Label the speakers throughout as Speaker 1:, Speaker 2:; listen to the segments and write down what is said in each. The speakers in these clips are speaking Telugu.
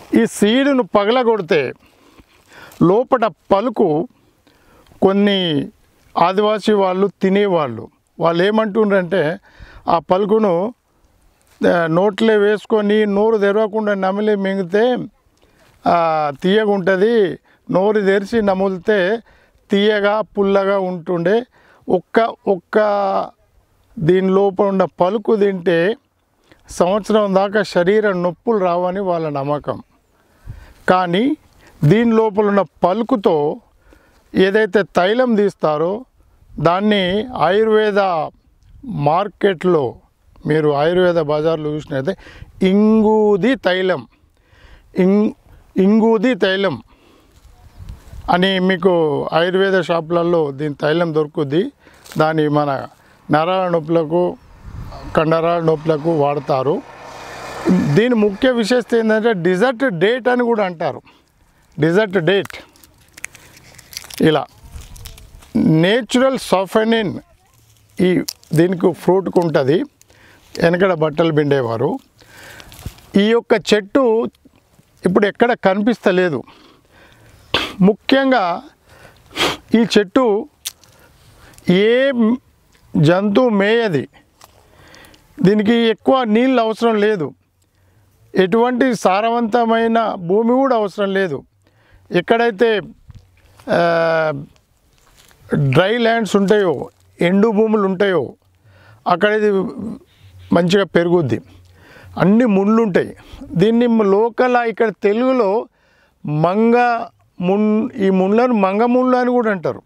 Speaker 1: ఈ సీడును పగలగొడితే లోపల పలుకు కొన్ని ఆదివాసీ వాళ్ళు తినేవాళ్ళు వాళ్ళు ఏమంటుండ్రంటే ఆ పలుకును ఆ, నోట్లో వేసుకొని నోరు తెరవకుండా నమిలి మింగితే ఆ, తీయగా ఉంటుంది నోరు తెరిచి నములితే తీయగా పుల్లగా ఉంటుండే ఒక్క ఒక్క దీని లోపల ఉన్న పలుకు తింటే సంవత్సరం దాకా శరీర నొప్పులు రావని వాళ్ళ నమ్మకం కానీ దీని లోపల ఉన్న పలుకుతో ఏదైతే తైలం తీస్తారో దాన్ని ఆయుర్వేద మార్కెట్లో మీరు ఆయుర్వేద బజార్లో చూసినైతే ఇంగూది తైలం ఇంగ్ ఇంగూది తైలం అని మీకు ఆయుర్వేద షాపులలో దీని తైలం దొరుకుద్ది దాన్ని మన నరాల నొప్పులకు కండరాల నొప్పులకు వాడతారు దీని ముఖ్య విశేషత ఏంటంటే డిజర్ట్ డేట్ అని కూడా అంటారు డిజర్ట్ డేట్ ఇలా నేచురల్ సఫెనిన్ ఈ దీనికి ఫ్రూట్కి ఉంటుంది వెనకడ బట్టలు పిండేవారు ఈ యొక్క చెట్టు ఇప్పుడు ఎక్కడ కనిపిస్తలేదు ముఖ్యంగా ఈ చెట్టు ఏ జంతువు మేయది దీనికి ఎక్కువ నీళ్ళు అవసరం లేదు ఎటువంటి సారవంతమైన భూమి కూడా అవసరం లేదు ఎక్కడైతే ఆ, డ్రై ల్యాండ్స్ ఉంటాయో ఎండు భూములు ఉంటాయో అక్కడ ఇది మంచిగా పెరుగుద్ది అన్ని ముళ్ళు ఉంటాయి దీన్ని లోకల్ ఇక్కడ తెలుగులో మంగ మున్ ఈ ముళ్ళను మంగ ముళ్ళు అని కూడా అంటారు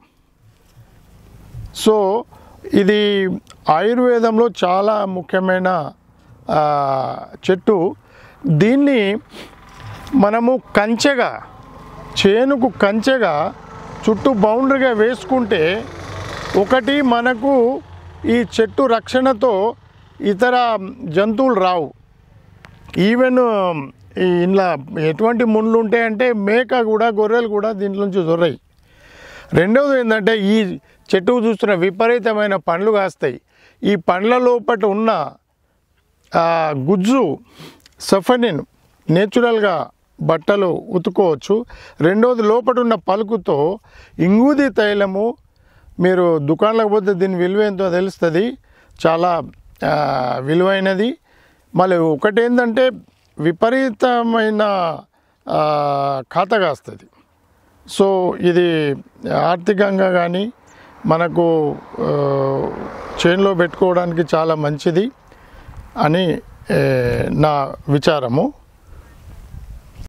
Speaker 1: సో ఇది ఆయుర్వేదంలో చాలా ముఖ్యమైన ఆ, చెట్టు దీన్ని మనము కంచెగా చేనుకు కంచెగా చుట్టూ బౌండరీగా వేసుకుంటే ఒకటి మనకు ఈ చెట్టు రక్షణతో ఇతర జంతువులు రావు ఈవెన్ ఈ ఇంట్లో ఎటువంటి ముళ్ళు ఉంటాయంటే మేక కూడా గొర్రెలు కూడా దీంట్లో నుంచి దొరయి రెండవది ఏంటంటే ఈ చెట్టుకు చూస్తున్న విపరీతమైన పండ్లు కాస్తాయి ఈ పండ్ల లోపల ఉన్న ఆ, గుజ్జు సఫనిన్ నేచురల్గా బట్టలు ఉతుకోవచ్చు రెండవది లోపల ఉన్న పలుకుతో ఇంగుది తైలము మీరు దుకాణంలోకి పోతే దీని విలువ ఎంతో తెలుస్తుంది చాలా ఆ, విలువైనది మళ్ళీ ఒకటి ఏంటంటే విపరీతమైన ఆ, ఖాత కాస్తుంది సో ఇది ఆర్థికంగా కానీ మనకు ఆ, చేనులో పెట్టుకోవడానికి చాలా మంచిది అని ఏ, నా విచారము